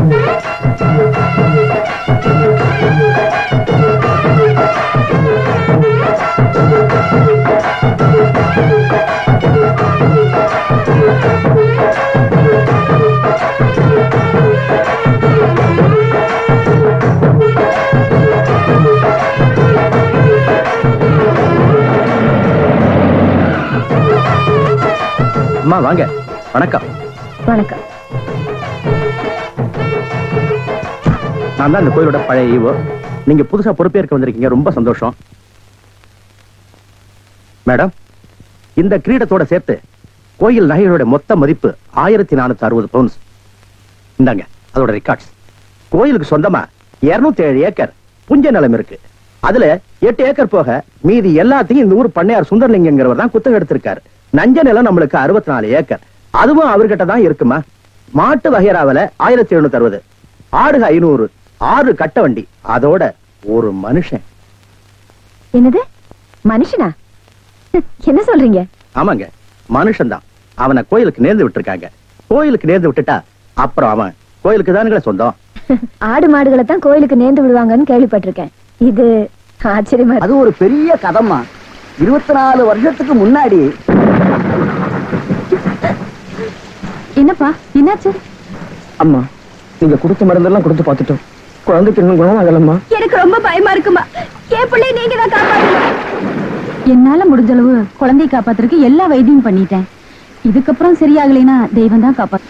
அம்மா வாங்க வணக்கம் வணக்கம் நான் தான் இந்த கோயிலோட பழைய ஈவோ நீங்க புதுசா பொறுப்பேற்க வந்திருக்கீங்க ரொம்ப சந்தோஷம் மேடம் இந்த கிரீடத்தோட சேர்த்து கோயில் நகைகளோட மொத்த மதிப்பு ஆயிரத்தி நானூத்தி அறுபது பவுன்ஸ் இந்தாங்க அதோட ரெக்கார்ட்ஸ் கோயிலுக்கு சொந்தமா 207 ஏழு ஏக்கர் புஞ்ச நிலம் இருக்கு அதுல எட்டு ஏக்கர் போக மீதி எல்லாத்தையும் இந்த ஊர் பண்ணையார் சுந்தரலிங்கங்கிறவர் தான் குத்தகை எடுத்திருக்காரு நஞ்ச நிலம் நம்மளுக்கு அறுபத்தி நாலு ஏக்கர் அதுவும் அவர்கிட்ட தான் இருக்குமா மாட்டு வகைராவில ஆயிரத்தி எழுநூத்தி அறுபது ஆடுக ஐநூறு ஆறு கட்ட வண்டி அதோட ஒரு மனுஷன் என்னது மனுஷனா என்ன சொல்றீங்க ஆமாங்க மனுஷன்தான் அவனை கோயிலுக்கு நேர்ந்து விட்டுருக்காங்க கோயிலுக்கு நேர்ந்து விட்டுட்டா அப்புறம் அவன் கோயிலுக்கு தானுங்களே சொந்தம் ஆடு மாடுகளை தான் கோயிலுக்கு நேர்ந்து விடுவாங்கன்னு கேள்விப்பட்டிருக்கேன் இது ஆச்சரியமா இருக்கு. அது ஒரு பெரிய கதம்மா இருபத்தி நாலு வருஷத்துக்கு முன்னாடி என்னப்பா என்னாச்சு அம்மா நீங்க கொடுத்த மருந்தெல்லாம் கொடுத்து பார்த்துட்டோம் குழந்தைக்கு இன்னும் குணம் ஆகலம்மா எனக்கு ரொம்ப பயமா இருக்குமா என் பிள்ளை நீங்க தான் காப்பாத்தணும் என்னால முடிஞ்ச அளவு குழந்தையை காப்பாத்துறதுக்கு எல்லா வைத்தியம் பண்ணிட்டேன் இதுக்கப்புறம் சரியாகலைன்னா தெய்வம் தான் காப்பாத்து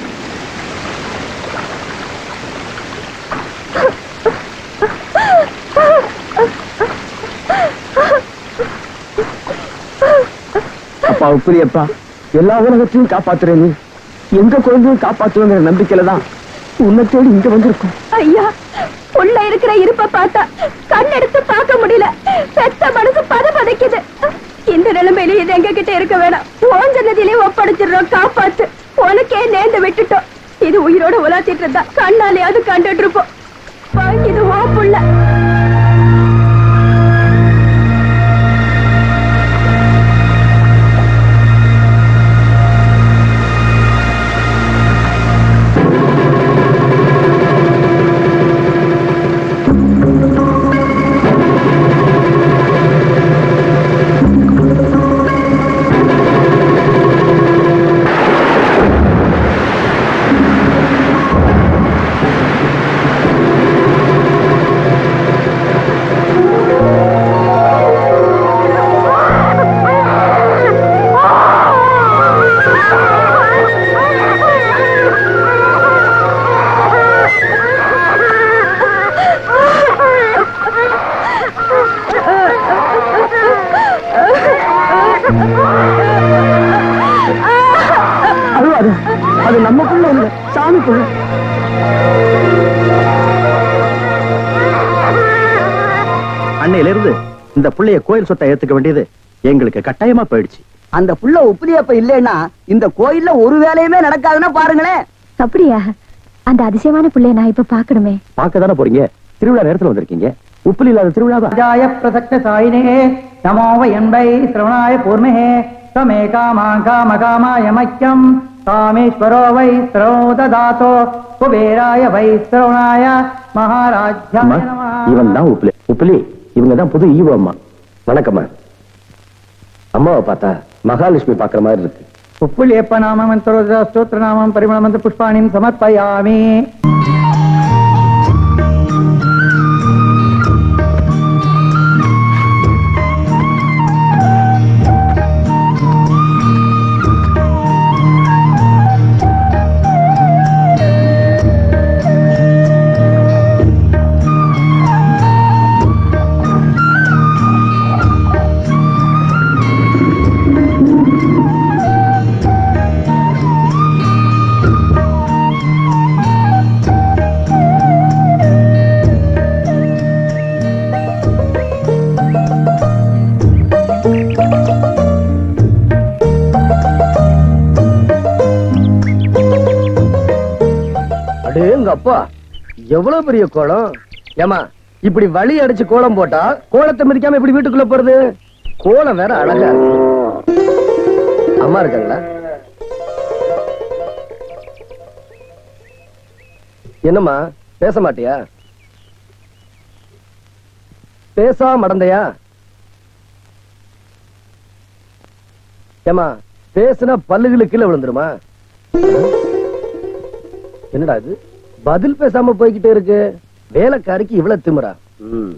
அப்பா உப்பிரியப்பா எல்லா உலகத்தையும் காப்பாத்துறேன் நீ எங்க குழந்தையும் காப்பாத்துவேங்கிற நம்பிக்கையில தான் உன்னை தேடி இங்க வந்திருக்கோம் ஐயா உள்ள இருக்கிற இருப்ப பார்த்தா கண்ணெடுத்து பார்க்க முடியல பெத்த மனசு பத பதைக்குது இந்த நிலைமையில இது எங்க கிட்ட இருக்க வேணாம் ஓஞ்சனதிலே ஒப்படைச்சிடுறோம் காப்பாத்து உனக்கே நேர்ந்து விட்டுட்டோம் இது உயிரோட உலாத்திட்டு இருந்தா கண்ணாலேயாவது கண்டுட்டு இருப்போம் வா, இது ஓ புள்ள அது அது அது நமக்குள்ள இல்ல சாமிக்குள்ள அன்னையில இருந்து இந்த புள்ளைய கோயில் சொத்தை ஏத்துக்க வேண்டியது எங்களுக்கு கட்டாயமா போயிடுச்சு அந்த புள்ள உப்பிலியப்ப இல்லைன்னா இந்த கோயில்ல ஒரு வேலையுமே நடக்காதுன்னா பாருங்களேன் அப்படியா அந்த அதிசயமான பிள்ளைய நான் இப்ப பாக்கணுமே பார்க்க தானே போறீங்க திருவிழா நேரத்துல வந்திருக்கீங்க உப்புல இல்லாத திருவிழாவா ராஜாய பிரசக்த சாயினே நமோ வயன்பை சிரவணாய பூர்மஹே தமே காமா காம காமாய மக்கியம் காமேஸ்வரோ வை ஸ்ரோ ததாதோ குபேராய வை சிரவணாய மகாராஜாய அம்மா நமः. இவன் தான் உப்புலி உப்புலி இவங்க தான் புது ஈவோ அம்மா வணக்கம்மா அம்மாவை பார்த்தா மகாலட்சுமி பாக்குற மாதிரி இருக்கு உப்புலேப்ப நாம மந்திரோத ஸ்தோத்திர நாமம் பரிமள மந்திர புஷ்பாணிம் சமர்ப்பயாமி அடேங்க அப்பா எவ்வளவு பெரிய கோலம் ஏமா இப்படி வழி அடிச்சு கோலம் போட்டா கோலத்தை மிதிக்காம இப்படி வீட்டுக்குள்ள போறது கோலம் வேற அழகா இருக்கு அம்மா இருக்காங்களா என்னம்மா பேச மாட்டியா பேசா மடந்தையா ஏமா பேசுனா பல்லுகளு கீழே விழுந்துருமா என்னடா இது பதில் பேசாம போய்கிட்டே இருக்கு வேலைக்காரிக்கு இவ்வளவு திமிரா ம்.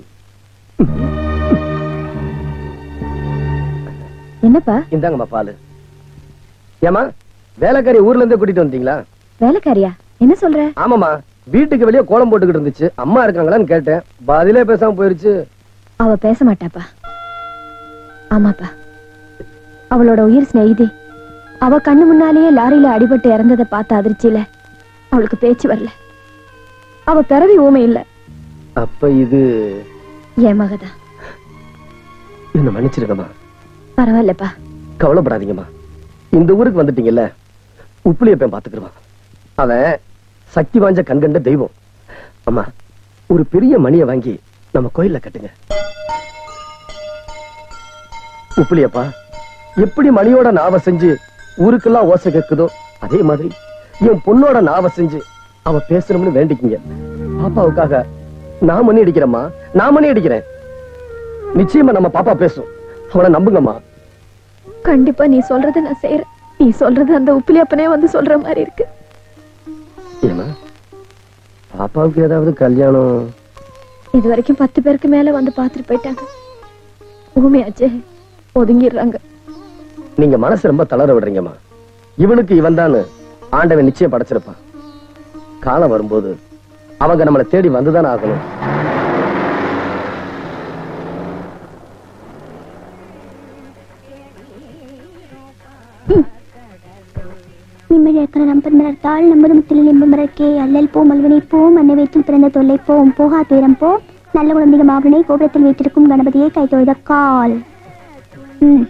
என்னப்பா இந்தாங்கம்மா பாலு ஏமா வேலைக்காரி ஊர்ல இருந்தே கூட்டிட்டு வந்தீங்களா வேலைக்காரியா என்ன சொல்ற ஆமாமா வீட்டுக்கு வெளியே கோலம் போட்டுக்கிட்டு இருந்துச்சு அம்மா இருக்காங்களான்னு கேட்டேன் பதிலே பேசாம போயிருச்சு அவ பேச மாட்டாப்பா ஆமாப்பா அவளோட உயிர் சிநேகிதி அவ கண்ணு முன்னாலேயே லாரியில அடிபட்டு இறந்ததை பார்த்த அதிர்ச்சியில அவளுக்கு பேச்சு வரல அவ பிறவி ஊமை இல்ல அப்ப இது என் மகதான் என்ன மன்னிச்சிருக்கம்மா பரவாயில்லப்பா கவலைப்படாதீங்கம்மா இந்த ஊருக்கு வந்துட்டீங்கல்ல உப்புளியப்பன் பாத்துக்கிடுவான் அவன் சக்தி வாஞ்ச கண்கண்ட தெய்வம் அம்மா ஒரு பெரிய மணியை வாங்கி நம்ம கோயில்ல கட்டுங்க உப்புளியப்பா எப்படி மணியோட நாவ செஞ்சு ஊருக்கெல்லாம் ஓசை கேக்குதோ அதே மாதிரி என் பொண்ணோட நாவ செஞ்சு அவ பேசணும்னு வேண்டிக்கிங்க பாப்பாவுக்காக நான் மணி அடிக்கிறேம்மா நான் மணி அடிக்கிறேன் நிச்சயமா நம்ம பாப்பா பேசும் அவளை நம்புங்கம்மா கண்டிப்பா நீ சொல்றத நான் செய்யறேன் நீ சொல்றது அந்த உப்பிலியப்பனே வந்து சொல்ற மாதிரி இருக்கு ஏமா பாப்பாவுக்கு ஏதாவது கல்யாணம் இது வரைக்கும் பத்து பேருக்கு மேல வந்து பாத்துட்டு போயிட்டாங்க ஊமையாச்சே ஒதுங்கிடுறாங்க நீங்க மனசு ரொம்ப தளர விடுறீங்கம்மா இவளுக்கு இவன் ஆண்டவன் நிச்சயம் படைச்சிருப்பான் காலம் வரும்போது அவங்க நம்மளை தேடி வந்துதானே ஆகணும் நிம்மதியற்கிற நம்பர்மலர்த்தாள் நம்பது முத்தில நிம்பமரக்கே அல்லல் போ மல்வனை போ மண்ணை வைத்தும் பிறந்த தொல்லை போம் போகா துயரம் போ நல்ல குழந்தைக மாவனை கோபுரத்தில் வைத்திருக்கும் கணபதியை கை தொழுத கால் ம்.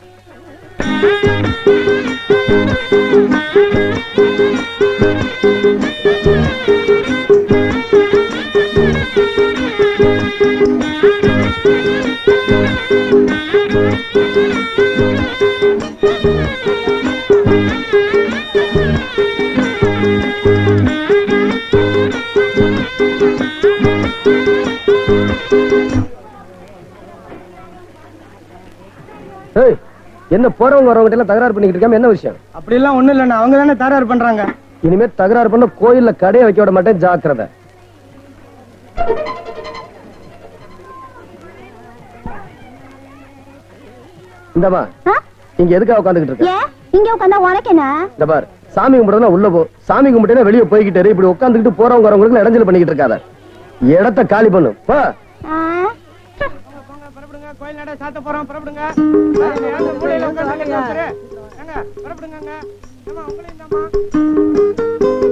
ஏய், என்ன போறவங்க வரவங்க எல்லாம் தகராறு பண்ணிக்கிட்டு இருக்காம என்ன விஷயம் அப்படி எல்லாம் ஒண்ணும் இல்லண்ணா அவங்க தானே தகராறு பண்றாங்க இனிமே தகராறு பண்ண கோயில்ல கடையை வைக்க விட மாட்டேன் ஜாக்கிரதை இந்தமா ஆ? இங்க எதுக்காக உட்காந்துக்கிட்டு இருக்க ஏன் இங்க உட்காந்தா உனக்கு என்ன இந்த பார் சாமி கும்பிடுறதுனா உள்ள போ சாமி கும்பிட்டேன்னா வெளியே போய்கிட்டே இரு. இப்படி உட்காந்துக்கிட்டு போறவங்க வரவங்களுக்கு இடைஞ்சல் பண்ணிக்கிட்டு இருக்காத இடத்த காலி பண்ணு போ ஆ? புறப்படுங்க கோயில் நட சாத்த போறோம் புறப்படுங்க அந்த மூலையில உட்கார்ந்து ஒருத்தரு. ஏங்க புறப்படுங்க ஏமா உங்களையும் தாம்மா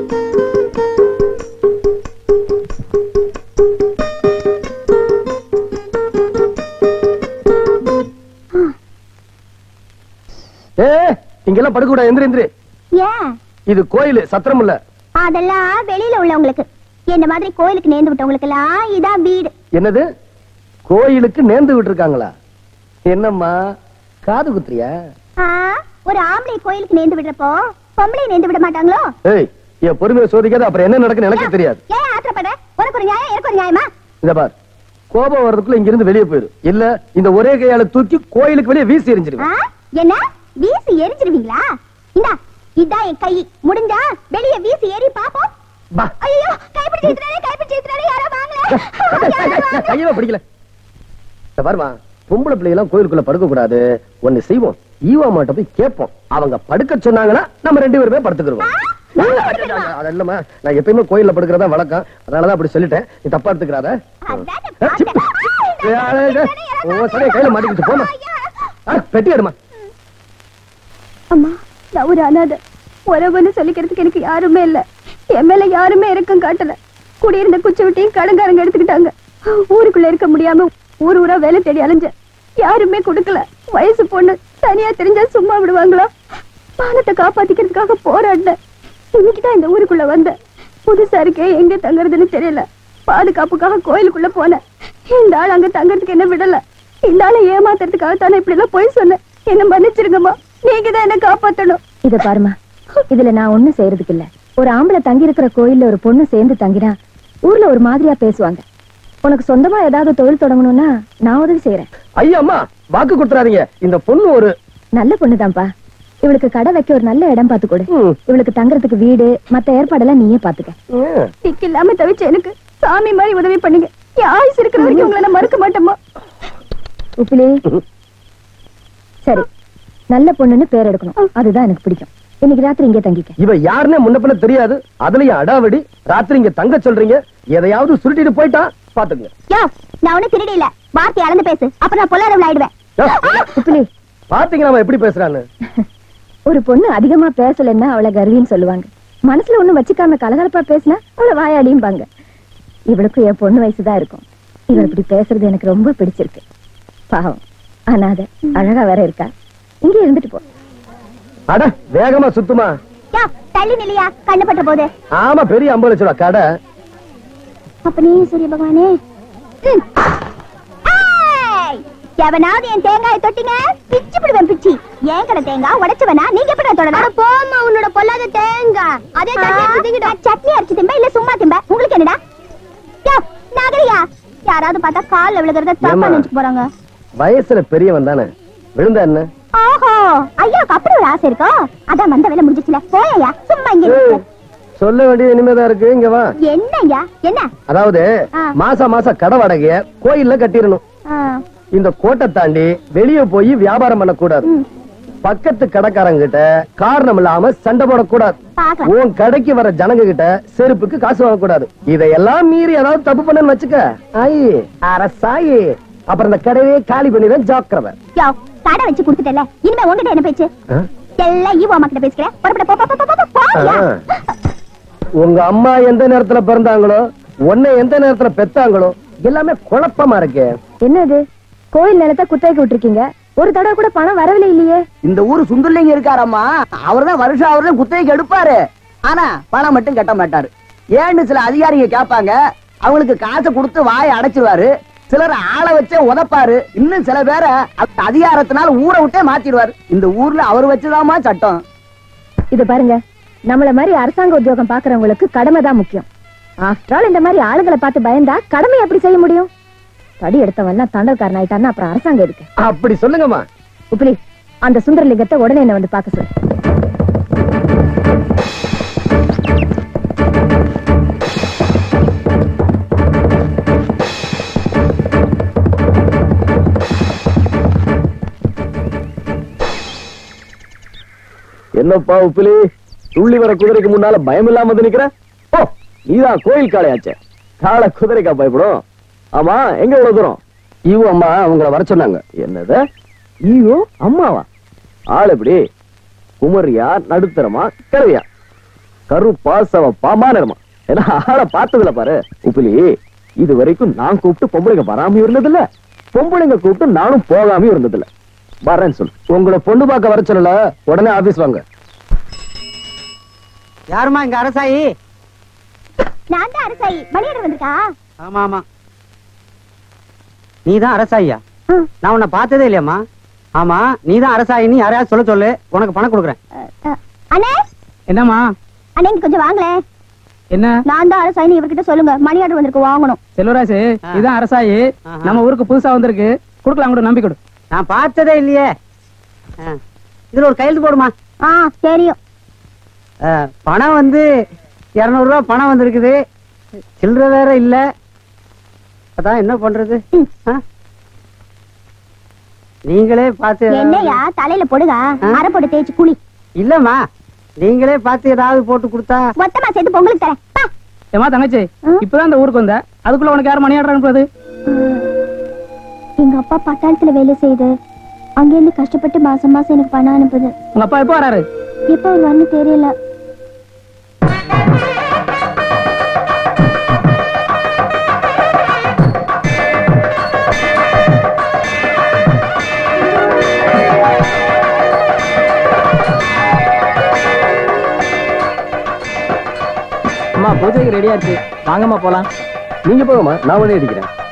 ஏ இங்கெல்லாம் படுக்க கூடாது எந்திரி எந்திரி ஏன் இது கோயில் சத்திரம் இல்ல அதெல்லாம் வெளியில உள்ளவங்களுக்கு என்ன மாதிரி கோயிலுக்கு நேர்ந்து விட்டவங்களுக்கு எல்லாம் இதான் வீடு என்னது கோயிலுக்கு நேர்ந்து விட்டுருக்காங்களா என்னம்மா காது குத்துறியா ஆ, ஒரு ஆம்பளை கோயிலுக்கு நேர்ந்து விடுறப்போ பொம்பளை நேர்ந்து விட மாட்டாங்களோ ஏய் என் பொறுமையை சோதிக்காத அப்புறம் என்ன நடக்குன்னு எனக்கு தெரியாது ஏன் ஆத்திரப்படுற உனக்கு ஒரு நியாயம் எனக்கு ஒரு நியாயமா இந்த பார் கோபம் வர்றதுக்குள்ள இங்க இருந்து வெளியே போயிரு இல்ல இந்த ஒரே கையால தூக்கி கோயிலுக்கு வெளியே வீசி ஆ? எரிஞ்சிருவேன் என்ன வீசி எரிஞ்சிருவீங்களா இந்தா இதான் என் கை முடிஞ்சா வெளிய வீசி எரி பாப்போம் பா. ஐயோ கைப்பிடிச்சு இழுத்துறாரே, கைப்பிடிச்சு இழுத்துறாரே, யாரோ வாங்கல. யாரோ வாங்கல. கையவே பிடிக்கல இந்த பாருமா பொம்பளை பிள்ளைங்க கோயிலுக்குள்ள படுக்க கூடாது ஒண்ணு செய்வோம் ஈவா மாட்ட போய் கேட்போம் அவங்க படுக்க சொன்னாங்கன்னா நம்ம ரெண்டு பேருமே படுத்துக்கிறோம் அது இல்லம்மா நான் எப்பயுமே கோயில்ல படுக்கிறதா வழக்கம் அதனாலதான் அப்படி சொல்லிட்டேன் நீ தப்பா எடுத்துக்கிறாத அதானே பார்த்தேன். ஆ, இந்த ஏய், ஏய், ஏய், உன் சரியா கையில மாட்டிக்கிட்டு போமா ஆ, பெட்டி எடுமா அம்மா நான் ஒரு அனாதை உறவுன்னு சொல்லிக்கிறதுக்கு எனக்கு யாருமே இல்ல என் மேல யாருமே இறக்கம் காட்டல குடியிருந்த குச்சி விட்டையும் கடங்காரங்க எடுத்துக்கிட்டாங்க ஊருக்குள்ள இருக்க முடியாம ஊர் ஊரா வேலை தேடி அலைஞ்சேன் யாருமே கொடுக்கல வயசு பொண்ணு தனியா தெரிஞ்சா சும்மா விடுவாங்களா பானத்தை காப்பாத்திக்கிறதுக்காக போராடினேன் இன்னைக்குதான் இந்த ஊருக்குள்ள வந்தேன் புதுசா இருக்கே எங்க தங்குறதுன்னு தெரியல பாதுகாப்புக்காக கோயிலுக்குள்ள போனேன் இந்த ஆள் அங்க தங்கறதுக்கு என்ன விடல இந்த ஆளை ஏமாத்துறதுக்காக தானே இப்படி எல்லாம் போய் சொன்னேன் என்ன மன்னிச்சிருங்கம்மா நீங்க தான் என்ன காப்பாத்தணும் இத பாருமா இதுல நான் ஒண்ணும் செய்யறதுக்கு இல்ல ஒரு ஆம்பளை தங்கி இருக்கிற கோயில்ல ஒரு பொண்ணு சேர்ந்து தங்கினா ஊர்ல ஒரு மாதிரியா பேசுவாங்க உனக்கு சொந்தமா ஏதாவது தொழில் தொடங்கணும்னா நான் உதவி செய்யறேன் ஐயா அம்மா வாக்கு கொடுத்துறாதீங்க இந்த பொண்ணு ஒரு நல்ல பொண்ணுதான்ப்பா இவளுக்கு கடை வைக்க ஒரு நல்ல இடம் பார்த்து கொடு ம். இவளுக்கு தங்குறதுக்கு வீடு மத்த ஏற்பாடெல்லாம் நீயே பாத்துக்க ம். திக்கு இல்லாம தவிச்ச எனக்கு சாமி மாதிரி உதவி பண்ணீங்க என் ஆயுசு இருக்கிற வரைக்கும் உங்களை நான் மறுக்க மாட்டேம்மா உப்பிலி சரி நல்ல பொண்ணுன்னு பேர் எடுக்கணும் அதுதான் எனக்கு பிடிக்கும் இன்னைக்கு ராத்திரி இங்கே தங்கிக்க இவ யாருன்னே முன்ன பின்ன தெரியாது அதுலயும் அடாவடி ராத்திரி இங்க தங்க சொல்றீங்க எதையாவது சுருட்டிட்டு போயிட்டா பாத்துங்க யோ நான் ஒண்ணு திருடி இல்ல வார்த்தை அளந்து பேசு அப்ப நான் பொல்லாதவள் ஆயிடுவேன் உப்பிலி பாத்தீங்களா அவன் எப்படி பேசுறான்னு ஒரு பொண்ணு அதிகமா பேசலன்னா அவளை கர்வின்னு சொல்லுவாங்க மனசுல ஒண்ணும் வச்சுக்காம கலகலப்பா பேசினா அவளை வாயாடியும்பாங்க இவளுக்கும் என் பொண்ணு வயசுதான் இருக்கும் இவள் இப்படி பேசுறது எனக்கு ரொம்ப பிடிச்சிருக்கு பாவம் அனாதை அழகா வேற இருக்கா இங்கே இருந்துட்டு போ அட வேகமா சுத்துமா யோ தள்ளி நிலையா கண்ணு பட்ட போது ஆமா பெரிய ஐம்பது லட்சம் ரூபா கடை அப்ப நீ சூரிய பகவானே ம். ஏய்! எவனாவது என் தேங்காயை தொட்டிங்க பிச்சு பிடுவேன் பிச்சி ஏன் கடை தேங்காய் உடைச்சவனா நீங்க எப்படி தொடரா போமா உன்னோட பொல்லாத தேங்காய் அதே சட்னி அரைச்சு திம்ப இல்ல சும்மா திம்ப உங்களுக்கு என்னடா யோ, நகரியா யாராவது பார்த்தா கால்ல விழுகிறத தப்பா ஏம்மா? நினைச்சு போறாங்க வயசுல பெரியவன் தானே விழுந்தா என்ன ஓஹோ ஐயாவுக்கு அப்படி ஒரு ஆசை இருக்கோ அதான் வந்த வேலை முடிஞ்சிச்சுல போயா சும்மா இங்க ஏய், நில்லு. சொல்ல வேண்டியது இனிமேதான் இருக்கு இங்க வா என்னய்யா என்ன அதாவது ஆ. மாசா மாசம் கடை வாடகைய கோயில்ல கட்டிடணும் ஆ, இந்த கோட்டை தாண்டி வெளிய போய் வியாபாரம் பண்ணக்கூடாது ம், பக்கத்து கடைக்காரங்க கிட்ட காரணம் இல்லாம சண்டை போடக்கூடாது பார்க்கலாம் உன் கடைக்கு வர ஜனங்க கிட்ட செருப்புக்கு காசு வாங்கக்கூடாது இதையெல்லாம் மீறி ஏதாவது தப்பு பண்ணன்னு வச்சுக்க ஆயி அரசாயி அப்புறம் இந்த கடையே காலி பண்ணிடுவேன் ஜாக்கிரதை யோ கடை வச்சு கொடுத்துட்டல இனிமே உங்ககிட்ட என்ன பேச்சு ஆ? எல்லாம் ஈவோ அம்மா கிட்ட பேசுகிறேன் புறப்பட போ போ, போ, போ, போ, போயா. ஆ. உங்க அம்மா எந்த நேரத்துல பிறந்தாங்களோ உன்னை எந்த நேரத்துல பெத்தாங்களோ எல்லாமே குழப்பமா இருக்கே என்னது கோயில் நிலத்தை குத்தகைக்கு விட்டுருக்கீங்க ஒரு தடவை கூட பணம் வரவில்லை இல்லையே இந்த ஊரு சுந்தரலிங்க இருக்காரம்மா அவர்தான் வருஷம் அவர்தான் குத்தகைக்கு எடுப்பாரு ஆனா பணம் மட்டும் கட்ட மாட்டாரு ஏன்னு சில அதிகாரிங்க கேட்பாங்க அவங்களுக்கு காசை கொடுத்து வாயை அடைச்சிருவாரு சிலர் ஆளை வச்சே உதப்பாரு இன்னும் சில பேரை அந்த அதிகாரத்தினால ஊரை விட்டே மாத்திடுவாரு இந்த ஊர்ல அவர் வச்சுதாம்மா சட்டம் இது பாருங்க நம்மள மாதிரி அரசாங்க உத்தியோகம் பாக்குறவங்களுக்கு கடமை தான் முக்கியம் ஆஃப்டர் ஆல் இந்த மாதிரி ஆளுங்களை பார்த்து பயந்தா கடமை எப்படி செய்ய முடியும் தடி எடுத்தவன்னா தண்டல்காரன் ஆயிட்டான்னா அப்புறம் அரசாங்கம் இருக்கு அப்படி சொல்லுங்கம்மா உப்பிலி அந்த சுந்தரலிங்கத்தை உடனே என்ன வந்து பார்க்க சொல்லு என்னப்பா உப்பிலி துள்ளி வர குதிரைக்கு முன்னால பயம் இல்லாம வந்து நிக்கிற ஓ நீதான் கோயில் காளையாச்சே காளை குதிரைக்கா பயப்படும் ஆமா எங்க இவ்வளவு தூரம் ஈவோ அம்மா உங்களை வர சொன்னாங்க என்னது ஈவோ அம்மாவா ஆள் எப்படி குமரியா நடுத்தரமா கிழவியா கருப்பா சவப்பா மாநிலமா ஏன்னா ஆளை பார்த்ததுல பாரு உப்பிலி இது வரைக்கும் நான் கூப்பிட்டு பொம்பளைங்க வராமையும் இருந்ததில்ல பொம்பளைங்க கூப்பிட்டு நானும் போகாமையும் இருந்ததில்ல வரேன்னு சொல்லு உங்களை பொண்ணு பார்க்க வர சொல்லல உடனே ஆபீஸ் வாங்க யாருமா இங்க அரசாயி நான் தான் அரசாயி மணியர் வந்திருக்கா ஆமா ஆமா நீதான் அரசாயியா ஆ. நான் உன்னை பார்த்ததே இல்லையாம்மா ஆமா நீதான் அரசாயின்னு யாரையாவது சொல்ல சொல்லு உனக்கு பணம் கொடுக்குறேன் அஹ், அஹ், அண்ணே என்னம்மா அண்ணே இங்க கொஞ்சம் வாங்களேன் என்ன நான் தான் அரசாயின்னு இவர்கிட்ட சொல்லுங்க மணி ஆர்டர் வந்திருக்கு வாங்கணும் செல்வராசு ஆ. இதான் அரசாயி ஆஹா. நம்ம ஊருக்கு புதுசா வந்திருக்கு கொடுக்கலாம் கூட நம்பி கொடு நான் பார்த்ததே இல்லையே ஆ. இதுல ஒரு கையெழுத்து போடுமா ஆ தெரியும் ஆ, பணம் வந்து இருநூறு ரூபா பணம் வந்திருக்குது சில்லற வேற இல்ல அதான் என்ன பண்றது ம். ஆ? நீங்களே பார்த்து ஏதாவது- என்னையா தலையில போடுங்க அரை போட்டு தேய்ச்சு குளி இல்லம்மா நீங்களே பார்த்து ஏதாவது போட்டு கொடுத்தா மொத்தமா சேர்த்து பொங்கலுக்கு தரேன் பா. ஏமா தங்கச்சி ம். இப்பதான் இந்த ஊருக்கு வந்த அதுக்குள்ள உனக்கு யார் மணி ஆர்டர் அனுப்புறது எங்க அப்பா பட்டாளத்துல வேலை செய்யுது அங்கிருந்து கஷ்டப்பட்டு மாசம் மாசம் எனக்கு பணம் அனுப்புது உங்க அப்பா எப்போ வராரு எப்ப அவர் வந்து தெரியல அம்மா பூஜைக்கு ரெடியா இருக்கு வாங்கம்மா போலாம் நீங்க போங்கம்மா நான் உடனே அடிக்கிறேன்